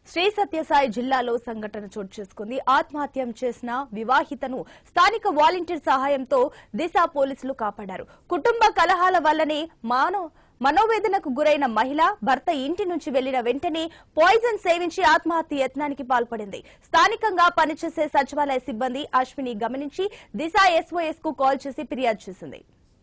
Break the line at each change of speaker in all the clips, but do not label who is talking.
శ్రీ సత్యసాయి జిల్లాలో సంఘటన చోటు చేసుకుంది ఆత్మహత్యం చేసిన వివాహితను స్థానిక వాలంటీర్ సహాయంతో దిశ పోలీసులు కాపాడారు కుటుంబ కలహాల వల్లనే మానవ మనోవేదనకు గురైన మహిళ భర్త ఇంటి నుంచి వెళ్లిన వెంటనే పాయిజన్ సేవించి ఆత్మహత్య యత్నానికి పాల్పడింది స్థానికంగా పనిచేసే సచివాలయ సిబ్బంది అశ్విని గమనించి దిశ ఎస్ఓఎస్ కు కాల్ చేసి ఫిర్యాదు చేసింది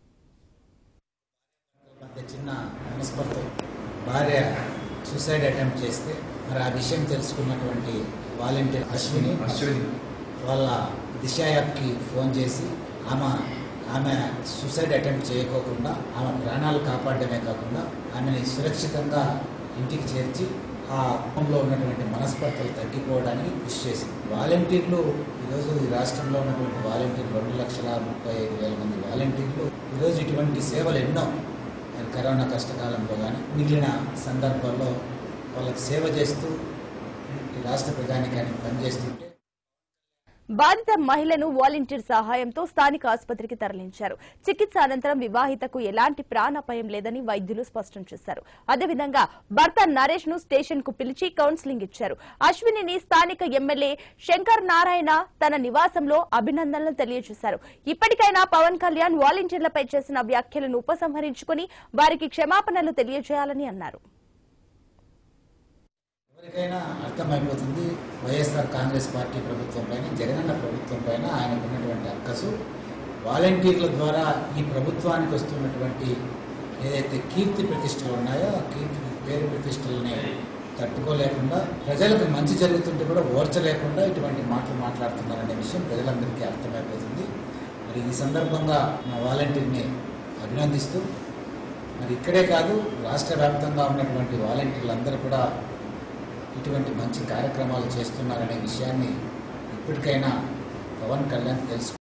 మధ్య చిన్న మనస్పర్ధ భార్య సూసైడ్ అటెంప్ట్ చేస్తే మరి ఆ విషయం తెలుసుకున్నటువంటి వాలంటీర్ అశ్విని
అశ్విని
వాళ్ళ దిశ యాప్కి ఫోన్ చేసి ఆమె ఆమె సూసైడ్ అటెంప్ట్ చేయకోకుండా ఆమె ప్రాణాలు కాపాడమే కాకుండా ఆమెని సురక్షితంగా ఇంటికి చేర్చి ఆ కుటుంబంలో ఉన్నటువంటి మనస్పర్ధలు తగ్గిపోవడానికి కృషి చేసింది వాలంటీర్లు ఈరోజు ఈ రాష్ట్రంలో ఉన్నటువంటి వాలంటీర్లు రెండు లక్షల ముప్పై ఐదు వేల మంది వాలంటీర్లు ఈరోజు ఇటువంటి సేవలు ఎన్నో మరి కరోనా కష్టకాలంలో కానీ మిగిలిన సందర్భాల్లో వాళ్ళకి సేవ చేస్తూ ఈ రాష్ట్ర ప్రధానికానికి పనిచేస్తుంటే
బాధిత మహిళను వాలంటీర్ సహాయంతో స్థానిక ఆసుపత్రికి తరలించారు చికిత్స అనంతరం వివాహితకు ఎలాంటి ప్రాణాపాయం లేదని వైద్యులు స్పష్టం చేశారు అదేవిధంగా భర్త నరేష్ ను స్టేషన్ కు పిలిచి కౌన్సిలింగ్ ఇచ్చారు అశ్వినిని స్థానిక ఎమ్మెల్యే శంకర్ నారాయణ తన నివాసంలో అభినందనలు తెలియజేశారు ఇప్పటికైనా పవన్ కళ్యాణ్ వాలంటీర్లపై చేసిన వ్యాఖ్యలను ఉపసంహరించుకుని వారికి క్షమాపణలు తెలియజేయాలని అన్నారు
ఎవరికైనా అర్థమైపోతుంది వైఎస్ఆర్ కాంగ్రెస్ పార్టీ ప్రభుత్వం పైన జగనన్న ప్రభుత్వం పైన ఆయనకు ఉన్నటువంటి అక్కసు వాలంటీర్ల ద్వారా ఈ ప్రభుత్వానికి వస్తున్నటువంటి ఏదైతే కీర్తి ప్రతిష్టలు ఉన్నాయో ఆ కీర్తి పేరు ప్రతిష్టలని తట్టుకోలేకుండా ప్రజలకు మంచి జరుగుతుంటే కూడా ఓర్చలేకుండా ఇటువంటి మాటలు మాట్లాడుతున్నారనే విషయం ప్రజలందరికీ అర్థమైపోతుంది మరి ఈ సందర్భంగా మా వాలంటీర్ని అభినందిస్తూ మరి ఇక్కడే కాదు రాష్ట్ర వ్యాప్తంగా ఉన్నటువంటి వాలంటీర్లందరూ కూడా ఇటువంటి మంచి కార్యక్రమాలు చేస్తున్నారనే విషయాన్ని ఇప్పటికైనా పవన్ కళ్యాణ్ తెలుసు